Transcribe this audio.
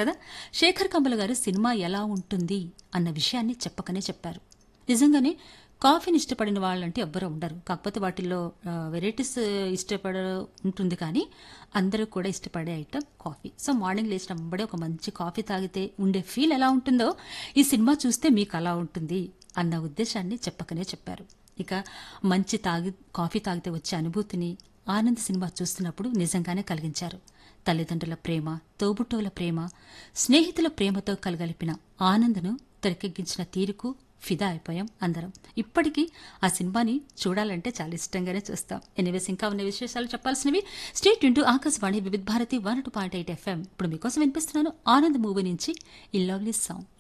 కదా శేఖర్ కమల గారు సినిమా ఎలా ఉంటుంది అన్న విషయాన్ని చెప్పకనే చెప్పారు నిజంగానే కాఫీని ఇష్టపడిన వాళ్ళంటే ఎవ్వరూ ఉండరు కాకపోతే వాటిల్లో వెరైటీస్ ఇష్టపడ ఉంటుంది కానీ అందరూ కూడా ఇష్టపడే ఐటమ్ కాఫీ సో మార్నింగ్ లేచినప్పుడే ఒక మంచి కాఫీ తాగితే ఉండే ఫీల్ ఎలా ఉంటుందో ఈ సినిమా చూస్తే మీకు అలా ఉంటుంది అన్న ఉద్దేశాన్ని చెప్పకనే చెప్పారు ఇక మంచి తాగి కాఫీ తాగితే వచ్చే అనుభూతిని ఆనంద్ సినిమా చూస్తున్నప్పుడు నిజంగానే కలిగించారు తల్లిదండ్రుల ప్రేమ తోబుట్టువుల ప్రేమ స్నేహితుల ప్రేమతో కలగలిపిన ఆనందను తెరకెక్కించిన తీరుకు ఫిదా అయిపోయాం అందరం ఇప్పటికీ ఆ సినిమాని చూడాలంటే చాలా ఇష్టంగానే చూస్తాం ఎనివేస్ ఇంకా ఉన్న విశేషాలు చెప్పాల్సినవి స్టేట్ ఇంటూ Akashvani Vividh Bharati one two point eight FM ఇప్పుడు మీకోసం వినిపిస్తున్నాను ఆనంద్ మూవీ నుంచి ఈ లవ్లీ సాంగ్